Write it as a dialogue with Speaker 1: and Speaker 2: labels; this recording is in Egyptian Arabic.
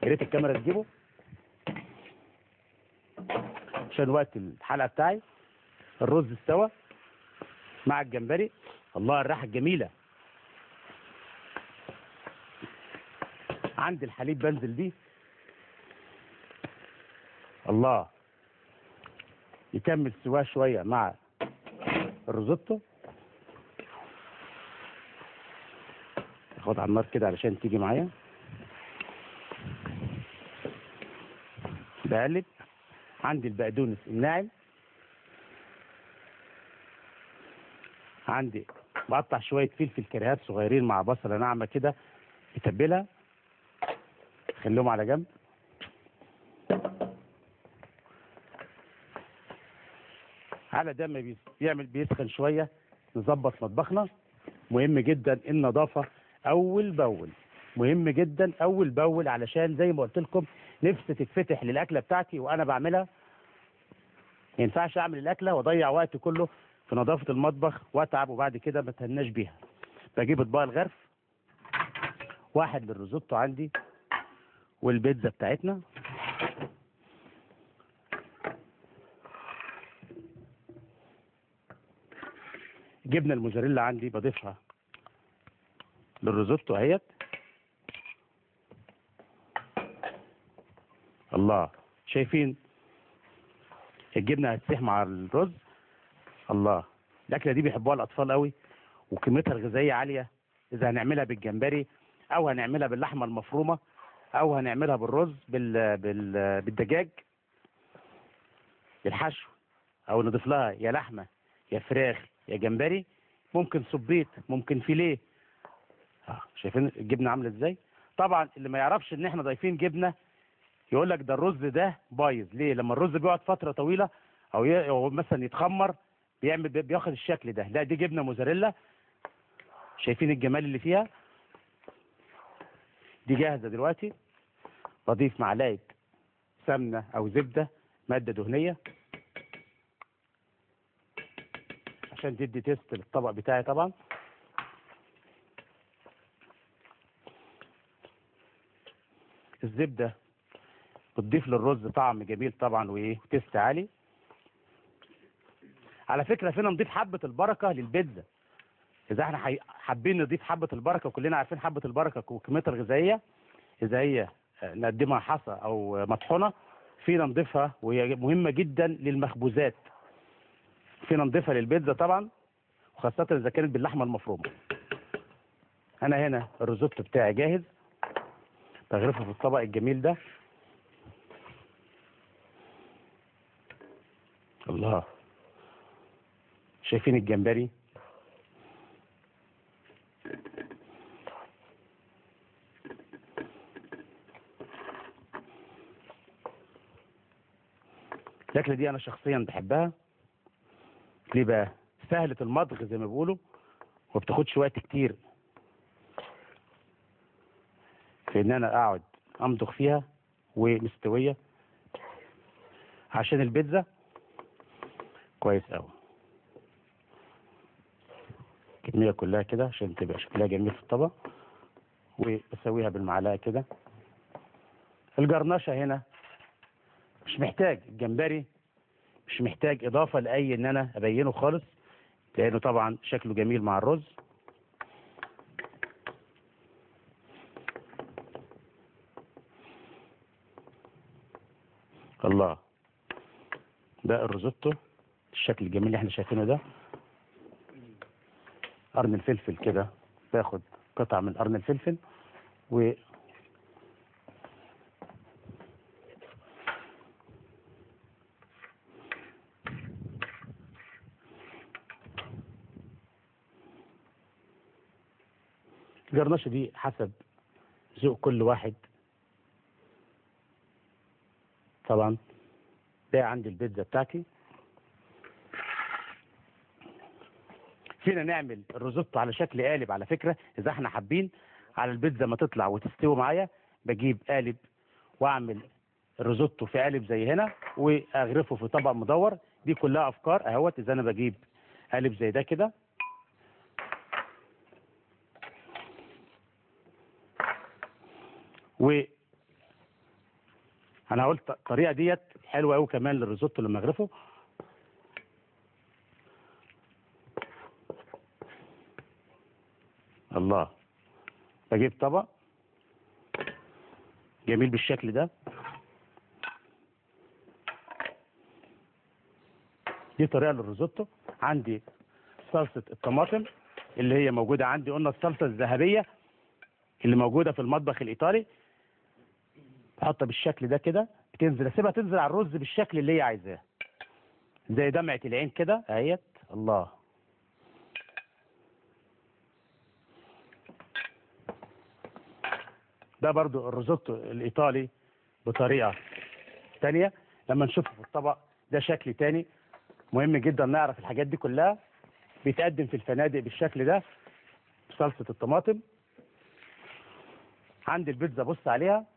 Speaker 1: يا ريت الكاميرا تجيبه عشان وقت الحلقه بتاعي الرز استوى مع الجمبري الله الريحه الجميله عندي الحليب بنزل بيه الله يكمل سواه شويه مع الريزوتو اخد على النار كده علشان تيجي معايا بقلب عندي البقدونس الناعم عندي بقطع شويه فلفل كريهات صغيرين مع بصله ناعمه كده متبلها خليهم على جنب على ده ما بيس- بيعمل بيسخن شويه نظبط مطبخنا مهم جدا النظافه اول باول مهم جدا اول باول علشان زي ما قلت لكم نفسي تتفتح للاكله بتاعتي وانا بعملها ما ينفعش اعمل الاكله واضيع وقت كله في نظافه المطبخ واتعب وبعد كده ما اتهناش بيها بجيب اطباق الغرف واحد للريزوتو عندي والبيتزا بتاعتنا جبنه الموزاريلا عندي بضيفها للريزوتو اهيت الله شايفين الجبنه هتسيح مع الرز الله الاكله دي بيحبوها الاطفال قوي وقيمتها الغذائيه عاليه اذا هنعملها بالجمبري او هنعملها باللحمه المفرومه او هنعملها بالرز بال... بال... بالدجاج بالحشو او نضيف لها يا لحمه يا فراخ يا جمبري ممكن صبيط ممكن فيليه آه، شايفين الجبنه عامله ازاي طبعا اللي ما يعرفش ان احنا ضايفين جبنه يقول لك ده الرز ده بايظ ليه لما الرز بيقعد فتره طويله او, ي... أو مثلا يتخمر بيعمل بي- بياخد الشكل ده لا دي جبنه موزاريلا شايفين الجمال اللي فيها دي جاهزه دلوقتي بضيف معلقه سمنه او زبده ماده دهنيه عشان تدي تيست للطبق بتاعي طبعا الزبده بتضيف للرز طعم جميل طبعا وايه وتيست عالي على فكره فينا نضيف حبه البركه للبيتزا اذا احنا حي- حابين نضيف حبه البركه وكلنا عارفين حبه البركه وقيمتها الغذائيه اذا هي آه، نقدمها حصى او مطحونه فينا نضيفها وهي مهمه جدا للمخبوزات فينا نضيفها للبيتزا طبعا وخاصه اذا كانت باللحمه المفرومه انا هنا الريزوتو بتاعي جاهز بغرفه في الطبق الجميل ده الله شايفين الجمبري الأكلة دي أنا شخصيا بحبها ليه بقى؟ سهلة المضغ زي ما بيقولوا وما بتاخدش وقت كتير في إن أنا أقعد أمضغ فيها ومستوية عشان البيتزا كويس أوي الكمية كلها كده عشان تبقى شكلها جميل في الطبق وبسويها بالمعلقة كده الجرنشة هنا مش محتاج الجمبري مش محتاج إضافة لأي إن أنا أبينه خالص لأنه طبعا شكله جميل مع الرز الله ده الريزوتو الشكل الجميل اللي احنا شايفينه ده قرن الفلفل كده باخد قطعة من قرن الفلفل و الجرنشة دي حسب ذوق كل واحد طبعا ده عندي البيتزا بتاعتي فينا نعمل الريزوتو على شكل قالب على فكرة إذا احنا حابين على البيتزا ما تطلع وتستوي معايا بجيب قالب وأعمل الريزوتو في قالب زي هنا وأغرفه في طبق مدور دي كلها أفكار أهوت إذا أنا بجيب قالب زي ده كده و انا قلت الطريقه ديت حلوه قوي كمان للريزوتو لما اغرفه الله بجيب طبق جميل بالشكل ده دي طريقه للريزوتو عندي صلصه الطماطم اللي هي موجوده عندي قلنا الصلصه الذهبيه اللي موجوده في المطبخ الايطالي بحطها بالشكل ده كده بتنزل اسيبها تنزل على الرز بالشكل اللي هي عايزاه زي دمعه العين كده اهيت الله ده برضو الريزوتو الايطالي بطريقه تانية لما نشوفه في الطبق ده شكل تاني مهم جدا نعرف الحاجات دي كلها بيتقدم في الفنادق بالشكل ده بصلصه الطماطم عندي البيتزا بص عليها